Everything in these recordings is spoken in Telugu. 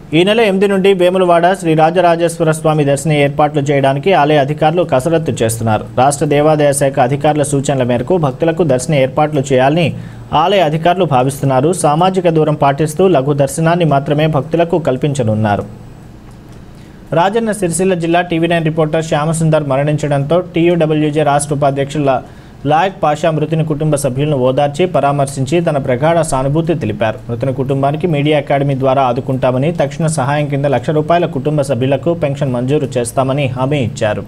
ఈ నెల ఎనిమిది నుండి వేములవాడ శ్రీ రాజరాజేశ్వర స్వామి దర్శన ఏర్పాట్లు చేయడానికి ఆలయ అధికారులు కసరత్తు చేస్తున్నారు రాష్ట్ర దేవాదాయ శాఖ అధికారుల సూచనల మేరకు భక్తులకు దర్శన ఏర్పాట్లు చేయాలని ఆలయ అధికారులు భావిస్తున్నారు సామాజిక దూరం పాటిస్తూ లఘు దర్శనాన్ని మాత్రమే భక్తులకు కల్పించనున్నారు రాజన్న సిరిసిల్ల జిల్లా టీవీ నైన్ రిపోర్టర్ శ్యామసుందర్ మరణించడంతో టీయూడబ్ల్యూజే రాష్ట్ర ఉపాధ్యక్షుల లాయక్ పాషా మృతుని కుటుంబ సభ్యులను ఓదార్చి పరామర్శించి తన ప్రగాఢ సానుభూతి తెలిపారు మృతుని కుటుంబానికి మీడియా అకాడమీ ద్వారా ఆదుకుంటామని తక్షణ సహాయం కింద లక్ష రూపాయల కుటుంబ సభ్యులకు పెన్షన్ మంజూరు చేస్తామని హామీ ఇచ్చారు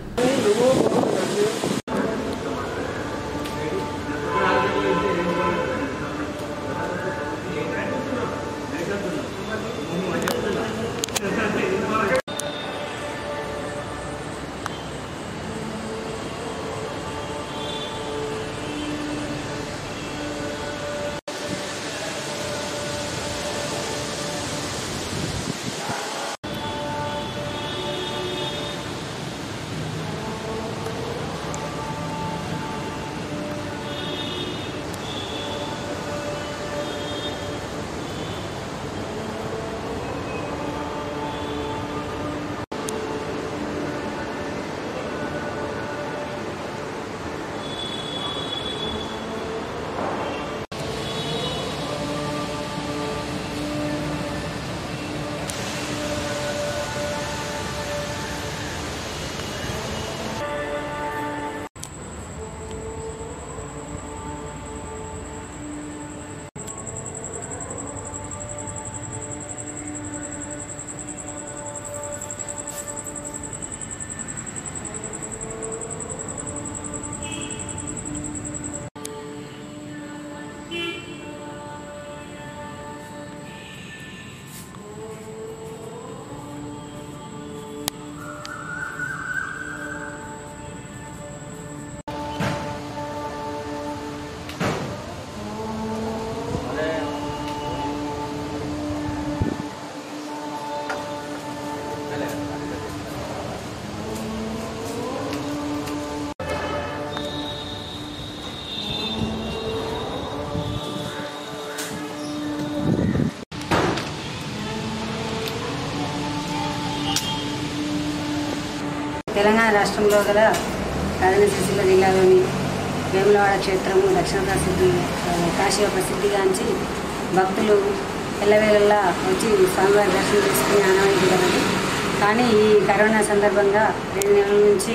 తెలంగాణ రాష్ట్రంలో గల రాజన్న సిరిసిల్ల జిల్లాలోని వేములవాడ క్షేత్రము దక్షిణ ప్రసిద్ధి ఆ, కాశీగా ప్రసిద్ధిగాంచి భక్తులు ఎల్లవేళలా వచ్చి స్వామివారి దర్శనం చేసుకుని ఆనవాయితీ కలదు కానీ ఈ కరోనా సందర్భంగా రెండు నెలల నుంచి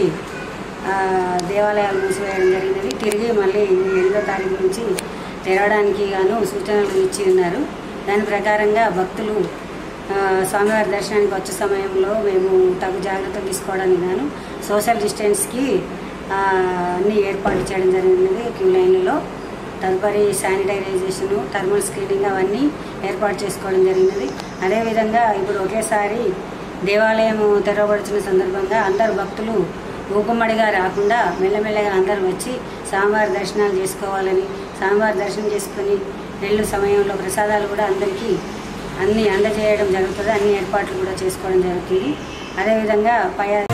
ఆ, దేవాలయాలు మూసివేయడం జరిగినది తిరిగి మళ్ళీ ఈ ఎనిమిదో తారీఖు నుంచి తెరవడానికి గాను సూచనలు ఇచ్చి ఉన్నారు దాని ప్రకారంగా భక్తులు ఆ, స్వామివారి దర్శనానికి వచ్చే సమయంలో మేము తగు జాగ్రత్తలు తీసుకోవడానికి గాను సోషల్ డిస్టెన్స్కి ఆ, అన్ని ఏర్పాటు చేయడం జరిగినది క్యూ లైన్లలో తదుపరి శానిటైజేషను థర్మల్ స్క్రీనింగ్ అవన్నీ ఏర్పాటు చేసుకోవడం జరిగినది అదేవిధంగా ఇప్పుడు ఒకేసారి దేవాలయం తెరవబడుతున్న సందర్భంగా అందరు భక్తులు ఊకుమ్మడిగా రాకుండా మెల్లమెల్లగా అందరూ వచ్చి స్వామివారి దర్శనాలు చేసుకోవాలని స్వామివారి దర్శనం చేసుకొని వెళ్ళు సమయంలో ప్రసాదాలు కూడా అందరికీ అన్ని అందజేయడం జరుగుతుంది అన్ని ఏర్పాట్లు కూడా చేసుకోవడం జరుగుతుంది అదేవిధంగా పై